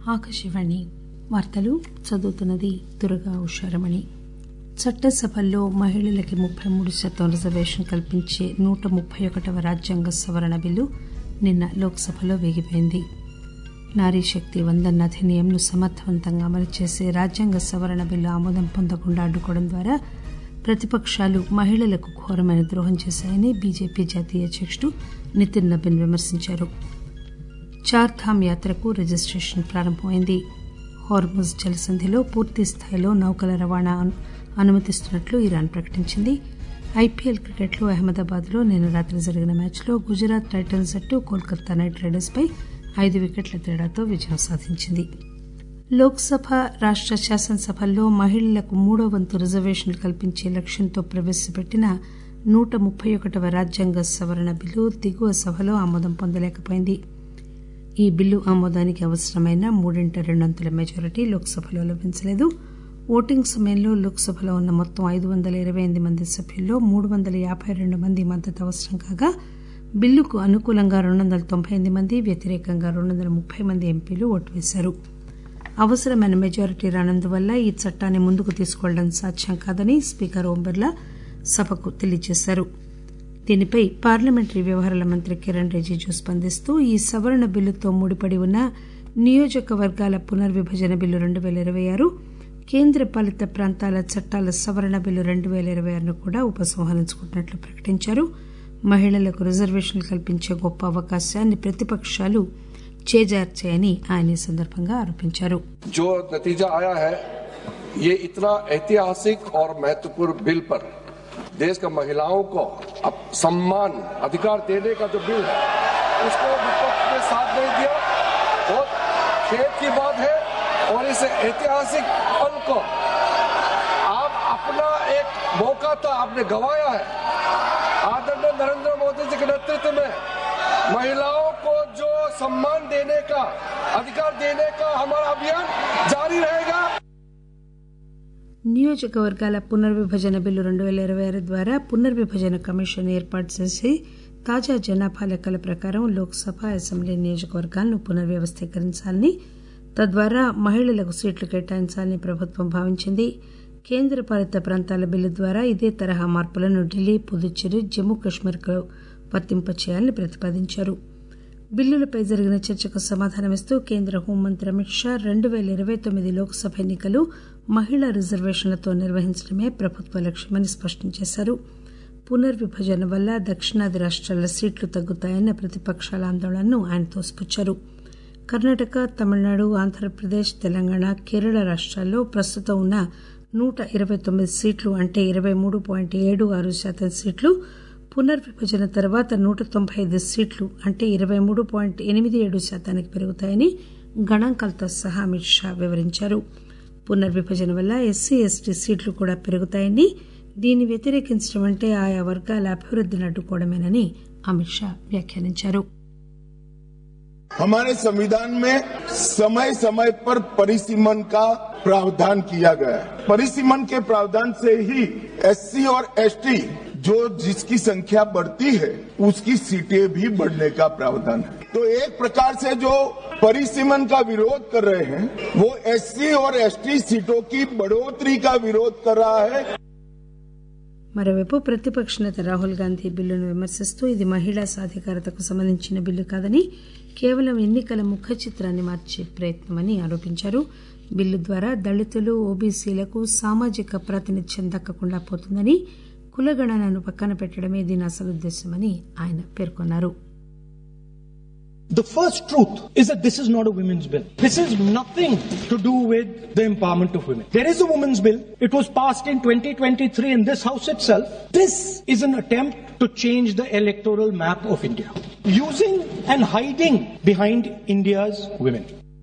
ఆకాశవాణి వార్తలు చదువుతున్నది దుర్గా ఉషారమణి చట్టసభల్లో మహిళలకి ముప్పై మూడు శాతం రిజర్వేషన్ కల్పించే నూట ముప్పై ఒకటవ రాజ్యాంగ సవరణ బిల్లు నిన్న లోక్సభలో వేగిపోయింది నారీ శక్తి వందన్ అధినియంను సమర్థవంతంగా అమలు చేసే రాజ్యాంగ సవరణ బిల్లు ఆమోదం పొందకుండా అడ్డుకోవడం ద్వారా ప్రతిపక్షాలు మహిళలకు ఘోరమైన ద్రోహం చేశాయని బీజేపీ జాతీయ అధ్యకుడు నితిన్ నబీన్ విమర్శించారు చార్ధామ్ యాత్రకు రిజిస్టేషన్ ప్రారంభమైంది హార్ముజ్ జలసంధిలో పూర్తి స్థాయిలో నౌకల రవాణా అనుమతిస్తున్నట్లు ఇరాన్ ప్రకటించింది ఐపీఎల్ క్రికెట్లో అహ్మదాబాద్లో నిన్న రాత్రి జరిగిన మ్యాచ్లో గుజరాత్ టైటన్స్ జట్టు కోల్కతా నైట్ రైడర్స్పై ఐదు వికెట్ల తేడాతో విజయం సాధించింది లోక్సభ రాష్ట శాసనసభల్లో మహిళలకు మూడో వంతు రిజర్వేషన్లు కల్పించే లక్ష్యంతో ప్రవేశపెట్టిన నూట ముప్పై ఒకటవ రాజ్యాంగ సవరణ బిల్లు దిగువ సభలో ఆమోదం పొందలేకపోయింది ఈ బిల్లు ఆమోదానికి అవసరమైన మూడింట రెండొంతుల మెజారిటీ లోక్సభలో లభించలేదు ఓటింగ్ సమయంలో లోక్సభలో ఉన్న మొత్తం ఐదు వందల ఇరవై ఎనిమిది మంది సభ్యుల్లో మూడు వందల యాబై రెండు మంది మద్దతు అవసరం కాగా బిల్లుకు అనుకూలంగా రెండు వందల తొంభై ఎనిమిది మంది వ్యతిరేకంగా రెండు వందల ముప్పై మంది ఎంపీలు ఓటు వేశారు అవసరమైన మెజారిటీ రానందువల్ల ఈ చట్టాన్ని ముందుకు తీసుకువెళ్లడం సాధ్యం కాదని స్పీకర్ ఓం బిర్లా సభకు తెలియజేశారు దీనిపై పార్లమెంటరీ వ్యవహారాల మంత్రి కిరణ్ రిజిజు స్పందిస్తూ ఈ సవరణ బిల్లుతో ముడిపడి ఉన్న నియోజకవర్గాల పునర్విభజన బిల్లు రెండు పేల ఇరవై ఆరు కేంద్ర పాలిత ప్రాంతాల చట్టాల సవరణ బిల్లు రెండు పేల ఇరవై ఆరును కూడా ఉపసంహరించుకుంటున్నట్లు ప్రకటించారు మహిళలకు రిజర్వేషన్లు కల్పించే గొప్ప అవకాశాన్ని ప్రతిపక్షాలు చేజార్చాయని ఆయన ఈ సందర్భంగా ఆరోపించారు जो नतीजा आया है ये इतना ऐतिहासिक और महत्वपूर्ण बिल पर देश का महिलाओं को अब सम्मान अधिकार देने का जो बिल है उसको विपक्ष ने साथ नहीं दिया बहुत खेद की बात है और इस ऐतिहासिक पल को आप अपना एक मौका था आपने गंवाया है आदरणीय नरेंद्र मोदी जी के नेतृत्व में महिलाओं को जो सम्मान देने का अधिकार देने का हमारा अभियान जारी रहेगा నియోజకవర్గాల పునర్విభజన బిల్లు రెండు పేల ఇరవై ఆరు ద్వారా పునర్విభజన కమిషన్ ఏర్పాటు చేసి తాజా జనాభా లెక్కల ప్రకారం లోక్సభ అసెంబ్లీ నియోజకవర్గాలను పునర్వ్యవస్థీకరించాలని తద్వారా మహిళలకు సీట్లు కేటాయించాలని ప్రభుత్వం భావించింది కేంద్ర పాలిత ప్రాంతాల బిల్లు ద్వారా ఇదే తరహా మార్పులను ఢిల్లీ పుదుచ్చేరి జమ్మూ కశ్మీర్కు వర్తింపచేయాలని ప్రతిపాదించారు బిల్లులపై జరిగిన చర్చకు సమాధానమిస్తూ కేంద్ర హోంమంత్రి అమిత్ షా రెండు పేల ఇరవై తొమ్మిది లోక్సభ ఎన్నికలు మహిళా రిజర్వేషన్లతో నిర్వహించడమే ప్రభుత్వ లక్ష్యమని స్పష్టం చేశారు పునర్విభజన వల్ల దక్షిణాది రాష్ట్రాల సీట్లు తగ్గుతాయన్న ప్రతిపక్షాల ఆందోళనను ఆయన తోసిపుచ్చారు కర్ణాటక తమిళనాడు ఆంధ్రప్రదేశ్ తెలంగాణ కేరళ రాష్ట్రాల్లో ప్రస్తుతం ఉన్న నూట ఇరవై తొమ్మిది సీట్లు అంటే ఇరవై మూడు పాయింట్ ఏడు ఆరు శాతం సీట్లు పునర్విభజన తర్వాత నూట తొంభై ఐదు సీట్లు అంటే ఇరవై మూడు పాయింట్ ఎనిమిది ఏడు శాతానికి పెరుగుతాయని గణాంకాలతో సహా అమిత్ షా వివరించారు పునర్విభజన వల్ల ఎస్సీ ఎస్టీ సీట్లు కూడా పెరుగుతాయని దీన్ని వ్యతిరేకించడం అంటే ఆయా వర్గాల అభివృద్ధిని అడ్డుకోవడమేనని అమిత్ షా వ్యాఖ్యానించారు हमारे संविधान में समय समय पर परिसीमन का प्रावधान किया गया है परिसीमन के प्रावधान से ही एससी और एसटी जो जिसकी संख्या बढ़ती है उसकी सीटें भी बढ़ने का प्रावधान है तो एक प्रकार से जो परिसीमन का विरोध कर रहे हैं वो एससी और एसटी सीटों की बढ़ोतरी का विरोध कर रहा है మరోవైపు ప్రతిపక్ష నేత రాహుల్ గాంధీ బిల్లును విమర్శిస్తూ ఇది మహిళా సాధికారతకు సంబంధించిన బిల్లు కాదని కేవలం ఎన్నికల ముఖ చిత్రాన్ని మార్చే ప్రయత్నమని ఆరోపించారు బిల్లు ద్వారా దళితులు ఓబీసీలకు సామాజిక ప్రాతినిధ్యం దక్కకుండా పోతుందని కులగణనను పక్కన పెట్టడమే దీని అసలు ఉద్దేశమని ఆయన పేర్కొన్నారు The first truth is that this is not a women's bill. This is nothing to do with the empowerment of women. There is a women's bill. It was passed in 2023 in this house itself. This is an attempt to change the electoral map of India. Using and hiding behind India's women.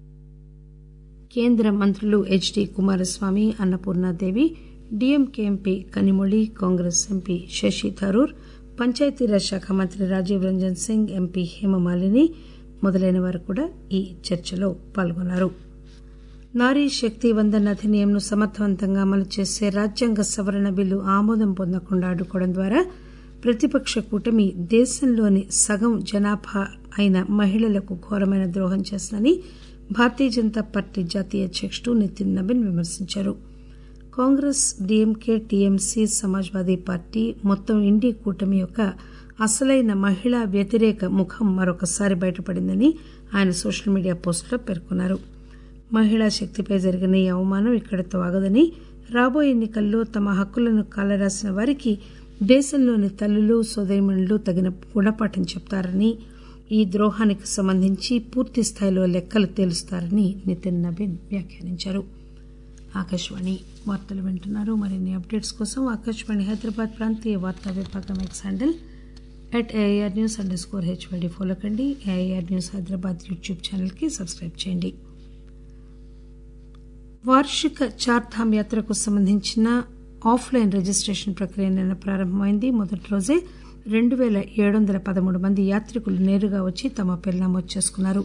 కేంద్ర మంత్రులు HD Kumaraswamy Annapurna Devi DMK MP Kanimozhi Congress MP Shashi Tharoor Panchayati Raj శాఖ మంత్రి Rajiv Ranjan Singh MP Hema Malini మొదలైన వారు కూడా ఈ చర్చలో పాల్గొన్నారు నారీ శక్తి వందన్ అధినియంను సమర్థవంతంగా అమలు చేసే రాజ్యాంగ సవరణ బిల్లు ఆమోదం పొందకుండా అడ్డుకోవడం ద్వారా ప్రతిపక్ష కూటమి దేశంలోని సగం జనాభా అయిన మహిళలకు ఘోరమైన ద్రోహం చేసిందని భారతీయ జనతా పార్టీ జాతీయ అధ్యకుడు నితిన్ నబీన్ విమర్శించారు కాంగ్రెస్ డీఎంకే టీఎంసీ సమాజ్వాదీ పార్టీ మొత్తం ఇండీ కూటమి యొక్క అసలైన మహిళా వ్యతిరేక ముఖం మరొకసారి బయటపడిందని ఆయన సోషల్ మీడియా పోస్టులో పేర్కొన్నారు మహిళా శక్తిపై జరిగిన ఈ అవమానం ఇక్కడితో ఆగదని రాబోయే ఎన్నికల్లో తమ హక్కులను కాలరాసిన వారికి దేశంలోని తల్లులు సోదరిమణులు తగిన గుణపాఠం చెప్తారని ఈ ద్రోహానికి సంబంధించి పూర్తి స్థాయిలో లెక్కలు తేలుస్తారని నితిన్ నబీన్ వ్యాఖ్యానించారు ఆకాశవాణి వార్తలు వింటున్నారు మరిన్ని అప్డేట్స్ కోసం ఆకాశవాణి హైదరాబాద్ ప్రాంతీయ వార్తా విభాగం X handle at AIR news underscore HYD follow కండి ఏఐఆర్ న్యూస్ హైదరాబాద్ యూట్యూబ్ ఛానల్కి సబ్స్క్రైబ్ చేయండి వార్షిక చార్ధామ్ యాత్రకు సంబంధించిన ఆఫ్లైన్ రిజిస్ట్రేషన్ ప్రక్రియ నిన్న ప్రారంభమైంది మొదటి రోజే రెండు పేల ఏడు వందల పదమూడు మంది యాత్రికులు నేరుగా వచ్చి తమ పేర్లు నమోదు చేసుకున్నారు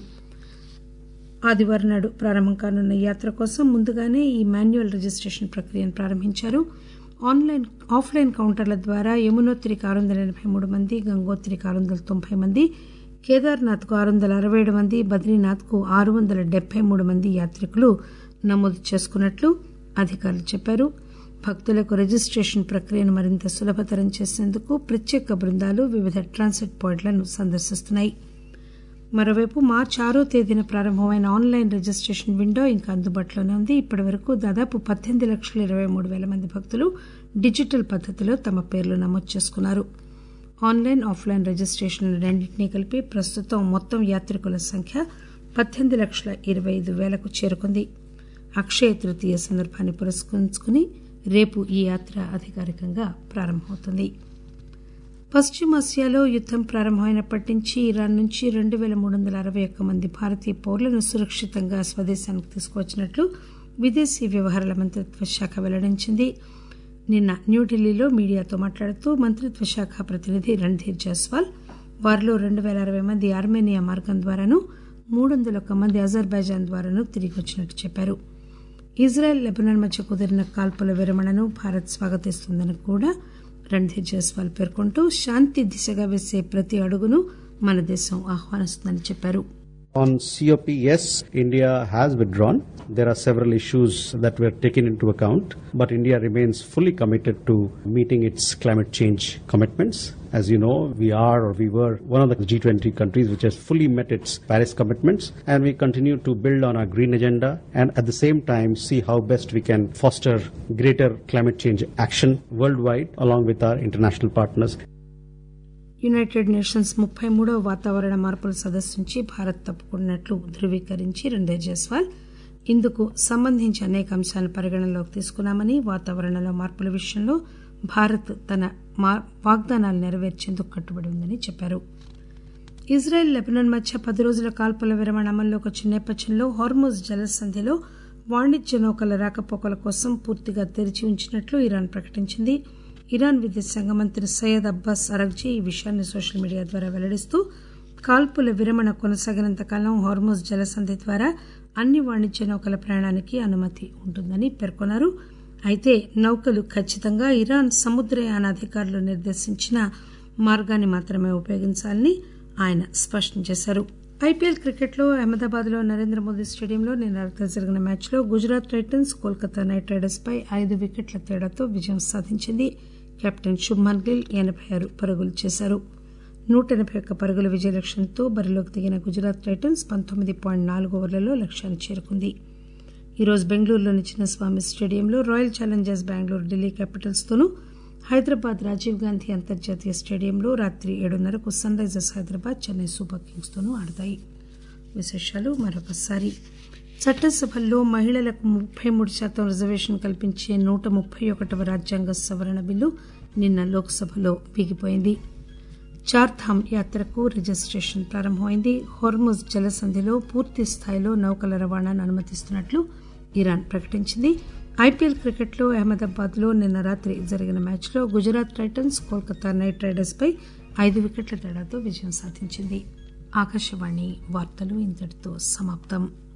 ఆదివారం నాడు ప్రారంభం కానున్న యాత్ర కోసం ముందుగానే ఈ మాన్యువల్ రిజిస్ట్రేషన్ ప్రక్రియను ప్రారంభించారు ఆన్లైన్ ఆఫ్లైన్ కౌంటర్ల ద్వారా యమునోత్రికి ఆరు వందల ఎనబై మూడు మంది గంగోత్రికి ఆరు వందల తొంభై మంది కేదార్నాథ్కు ఆరు వందల అరవై ఏడు మంది బద్రీనాథ్కు ఆరు వందల డెబ్బై మూడు మంది యాత్రికులు నమోదు చేసుకున్నట్లు అధికారులు చెప్పారు భక్తులకు రిజిస్ట్రేషన్ ప్రక్రియను మరింత సులభతరం చేసేందుకు ప్రత్యేక బృందాలు వివిధ ట్రాన్సిట్ పాయింట్లను సందర్శిస్తున్నాయి మరోవైపు మార్చి ఆరో తేదీన ప్రారంభమైన ఆన్లైన్ రిజిస్ట్రేషన్ విండో ఇంకా అందుబాటులోనే ఉంది ఇప్పటి వరకు దాదాపు పద్దెనిమిది లక్షల ఇరవై మూడు పేల మంది భక్తులు డిజిటల్ పద్దతిలో తమ పేర్లు నమోదు చేసుకున్నారు ఆన్లైన్ ఆఫ్లైన్ రిజిస్ట్రేషన్లు రెండింటినీ కలిపి ప్రస్తుతం మొత్తం యాత్రికుల సంఖ్య పద్దెనిమిది లక్షల ఇరవై ఐదు పేలకు చేరుకుంది అక్షయ తృతీయ సందర్భాన్ని పురస్కరించుకుని రేపు ఈ యాత్ర అధికారికంగా ప్రారంభమవుతుంది పశ్చిమాసియాలో యుద్దం ప్రారంభమైనప్పటి నుంచి ఇరాన్ నుంచి రెండు పేల మూడు వందల అరవై ఒక్క మంది భారతీయ పౌరులను సురక్షితంగా స్వదేశానికి తీసుకువచ్చినట్లు విదేశీ వ్యవహారాల మంత్రిత్వ శాఖ వెల్లడించింది నిన్న న్యూఢిల్లీలో మీడియాతో మాట్లాడుతూ మంత్రిత్వ శాఖ ప్రతినిధి రణ్ధీర్ జైస్వాల్ వారిలో రెండు పేల అరవై మంది ఆర్మేనియా మార్గం ద్వారాను మూడు వందల ఒక్క మంది అజర్బైజాన్ ద్వారాను తిరిగి వచ్చినట్టు చెప్పారు ఇజ్రాయెల్ లెబనాన్ మధ్య కుదిరిన కాల్పుల విరమణను భారత్ స్వాగతిస్తుందని కూడా రణ్ధీర్ జైస్వాల్ పేర్కొంటూ శాంతి దిశగా వేసే ప్రతి అడుగును మన దేశం ఆహ్వానిస్తుందని చెప్పారు On COP, yes, India has withdrawn. There are several issues that were taken into account, but India remains fully committed to meeting its climate change commitments. As you know, we are or we were one of the G20 countries which has fully met its Paris commitments, and we continue to build on our green agenda and at the same time see how best we can foster greater climate change action worldwide along with our international partners. United Nations ముప్పై మూడవ వాతావరణ మార్పుల సదస్సు నుంచి భారత్ తప్పుకున్నట్లు ధృవీకరించి రణ్ధీర్ జైస్వాల్ ఇందుకు సంబంధించి అనేక అంశాలను పరిగణనలోకి తీసుకున్నామని వాతావరణంలో మార్పుల విషయంలో భారత్ తన వాగ్దానాలు నెరవేర్చేందుకు కట్టుబడి ఉందని చెప్పారు ఇజ్రాయెల్ లెబనాన్ మధ్య పది రోజుల కాల్పుల విరమణ అమల్లోకి వచ్చిన నేపథ్యంలో హార్మోజ్ జలసంధిలో వాణిజ్య నౌకల రాకపోకల కోసం పూర్తిగా తెరిచి ఉంచినట్లు ఇరాన్ ప్రకటించింది ఇరాన్ విదేశాంగ మంత్రి సయ్యద్ అబ్బాస్ అరగ్జీ ఈ విషయాన్ని సోషల్ మీడియా ద్వారా వెల్లడిస్తూ కాల్పుల విరమణ కొనసాగినంత కాలం హార్మోజ్ జలసంధి ద్వారా అన్ని వాణిజ్య నౌకల ప్రయాణానికి అనుమతి ఉంటుందని పేర్కొన్నారు అయితే నౌకలు ఖచ్చితంగా ఇరాన్ సముద్రయాన అధికారులు నిర్దేశించిన మార్గాన్ని మాత్రమే ఉపయోగించాలని ఆయన స్పష్టం చేశారు ఐపీఎల్ క్రికెట్లో అహ్మదాబాద్ లో నరేంద్ర మోదీ స్టేడియంలో నిన్న రాత్రి జరిగిన మ్యాచ్లో Gujarat Titans Kolkata Knight Riders పై ఐదు వికెట్ల తేడాతో విజయం సాధించింది కెప్టెన్ శుభ్మన్ గిల్ ఎనబై ఆరు పరుగులు చేశారు నూట ఎనబై ఒక్క పరుగుల విజయ లక్ష్యంతో బరిలోకి దిగిన గుజరాత్ టైటన్స్ పంతొమ్మిది పాయింట్ నాలుగు ఓవర్లలో లక్ష్యాన్ని చేరుకుంది ఈరోజు బెంగళూరులోని చిన్నస్వామి స్టేడియంలో Royal Challengers Bengaluru Delhi Capitals తోనూ హైదరాబాద్ రాజీవ్ గాంధీ అంతర్జాతీయ స్టేడియంలో రాత్రి ఏడున్నరకు Sunrisers Hyderabad Chennai Super Kings తోనూ ఆడతాయి విశేషాలు మరొకసారి చట్టసభల్లో మహిళలకు ముప్పై మూడు శాతం రిజర్వేషన్ కల్పించే నూట ముప్పై ఒకటవ రాజ్యాంగ సవరణ బిల్లు నిన్న లోక్సభలో వీగిపోయింది చార్ధామ్ యాత్రకు రిజిస్ట్రేషన్ ప్రారంభమైంది హోర్ముజ్ జలసంధిలో పూర్తి స్థాయిలో నౌకల రవాణాను అనుమతిస్తున్నట్లు ఇరాన్ ప్రకటించింది ఐపీఎల్ క్రికెట్లో అహ్మదాబాద్ లో నిన్న రాత్రి జరిగిన మ్యాచ్లో Gujarat Titans Kolkata Knight Riders పై ఐదు వికెట్ల తేడాతో విజయం సాధించింది ఆకాశవాణి వార్తలు ఇంతటితో సమాప్తం